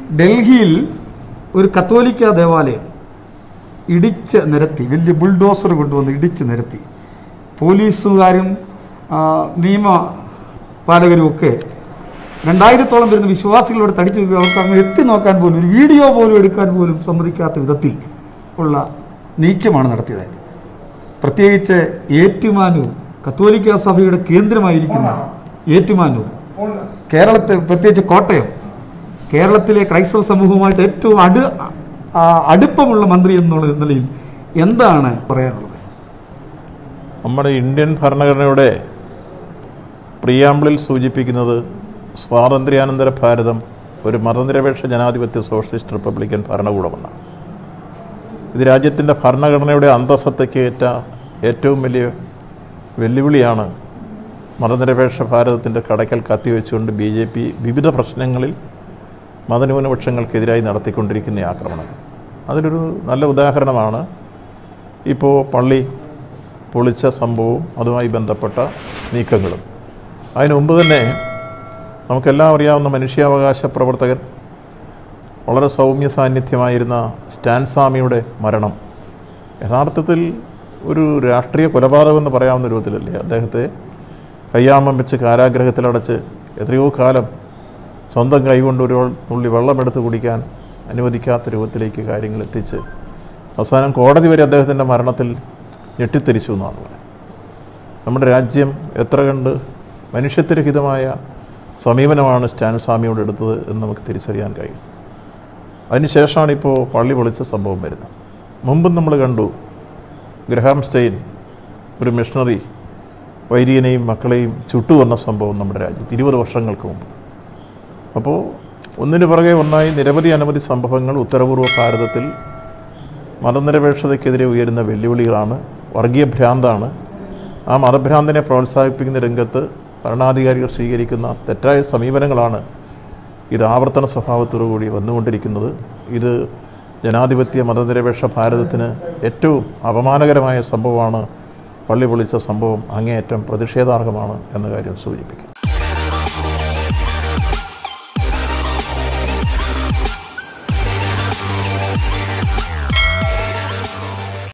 ഡൽഹിയിൽ ഒരു കത്തോലിക്ക ദേവാലയം ഇടിച്ച് നിരത്തി വലിയ ബുൾഡോസർ കൊണ്ടുവന്ന് ഇടിച്ച് നിരത്തി പോലീസുകാരും ആ, നിയമ പാലകരും ഒക്കെ രണ്ടായിരത്തോളം വരുന്ന വിശ്വാസികളോട് തടിച്ചു വീഴുക അവർക്ക് അങ്ങ് എത്തി നോക്കാൻ പോലും ഒരു വീഡിയോ പോലും എടുക്കാൻ പോലും സമ്മതിക്കാത്ത വിധത്തിൽ ഉള്ള നീക്കമാണ് നടത്തിയത് പ്രത്യേകിച്ച് ഏറ്റുമാനൂർ കത്തോലിക്ക സഭയുടെ കേന്ദ്രമായിരിക്കുന്ന ഏറ്റുമാനൂർ കേരളത്തെ പ്രത്യേകിച്ച് കോട്ടയം കേരളത്തിലെ ക്രൈസ്തവ സമൂഹവുമായിട്ട് ഏറ്റവും അടു ആ, അടുപ്പമുള്ള മന്ത്രി എന്നുള്ള നിലയിൽ എന്താണ് പറയാനുള്ളത് നമ്മുടെ ഇന്ത്യൻ ഭരണഘടനയുടെ പ്രിയാമ്പിളിൽ സൂചിപ്പിക്കുന്നത് സ്വാതന്ത്ര്യാനന്തര ഭാരതം ഒരു മതനിരപേക്ഷ ജനാധിപത്യ സോഷ്യലിസ്റ്റ് റിപ്പബ്ലിക്കൻ ഭരണകൂടമെന്നാണ് ഇത് രാജ്യത്തിൻ്റെ ഭരണഘടനയുടെ അന്തസ്സത്തേക്ക് ഏറ്റ ഏറ്റവും വലിയ വെല്ലുവിളിയാണ് മതനിരപേക്ഷ ഭാരതത്തിൻ്റെ കടയ്ക്കൽ കത്തിവെച്ചുകൊണ്ട് ബി ജെ പി വിവിധ പ്രശ്നങ്ങളിൽ മതന്യൂനപക്ഷങ്ങൾക്കെതിരായി നടത്തിക്കൊണ്ടിരിക്കുന്ന ആക്രമണം അതിലൊരു നല്ല ഉദാഹരണമാണ് ഇപ്പോൾ പള്ളി പൊളിച്ച സംഭവവും അതുമായി ബന്ധപ്പെട്ട നീക്കങ്ങളും അതിനു മുമ്പ് തന്നെ നമുക്കെല്ലാം അറിയാവുന്ന മനുഷ്യാവകാശ പ്രവർത്തകൻ വളരെ സൗമ്യ സാന്നിധ്യമായിരുന്ന സ്റ്റാൻ സ്വാമിയുടെ മരണം യഥാർത്ഥത്തിൽ ഒരു രാഷ്ട്രീയ കൊലപാതകമെന്ന് പറയാവുന്ന രൂപത്തിലല്ലേ അദ്ദേഹത്തെ കയ്യാമം വെച്ച് കാരാഗ്രഹത്തിലടച്ച് എത്രയോ കാലം സ്വന്തം കൈകൊണ്ട് ഒരു തുള്ളി വെള്ളമെടുത്ത് കുടിക്കാൻ അനുവദിക്കാത്ത രൂപത്തിലേക്ക് കാര്യങ്ങൾ എത്തിച്ച് അവസാനം കോടതി വരെ അദ്ദേഹത്തിൻ്റെ മരണത്തിൽ ഞെട്ടിത്തെരിച്ചു എന്നാണ് പറയുന്നത് നമ്മുടെ രാജ്യം എത്ര കണ്ട് മനുഷ്യത്വരഹിതമായ സമീപനമാണ് സ്റ്റാൻ സ്വാമിയോട് എടുത്തത് എന്ന് നമുക്ക് തിരിച്ചറിയാൻ കഴിയും അതിനുശേഷമാണ് ഇപ്പോൾ പള്ളി പൊളിച്ച സംഭവം വരുന്നത് മുമ്പും നമ്മൾ കണ്ടു ഗ്രഹാം സ്റ്റെയിൻ ഒരു മിഷണറി വൈദികനെയും മക്കളെയും ചുട്ടുവന്ന സംഭവം നമ്മുടെ രാജ്യത്ത് ഇരുപത് വർഷങ്ങൾക്ക് മുമ്പ് അപ്പോൾ ഒന്നിനു പുറകെ ഒന്നായി നിരവധി അനവധി സംഭവങ്ങൾ ഉത്തരപൂർവ്വ ഭാരതത്തിൽ മതനിരപേക്ഷതയ്ക്കെതിരെ ഉയരുന്ന വെല്ലുവിളികളാണ് വർഗീയ ഭ്രാന്താണ് ആ മതഭ്രാന്തിനെ പ്രോത്സാഹിപ്പിക്കുന്ന രംഗത്ത് ഭരണാധികാരികൾ സ്വീകരിക്കുന്ന തെറ്റായ സമീപനങ്ങളാണ് ഇത് ആവർത്തന സ്വഭാവത്തോടുകൂടി വന്നുകൊണ്ടിരിക്കുന്നത് ഇത് ജനാധിപത്യ മതനിരപേക്ഷ ഭാരതത്തിന് ഏറ്റവും അപമാനകരമായ സംഭവമാണ് പള്ളി പൊളിച്ച സംഭവം അങ്ങേയറ്റം പ്രതിഷേധാർഹമാണ് എന്ന കാര്യം സൂചിപ്പിക്കും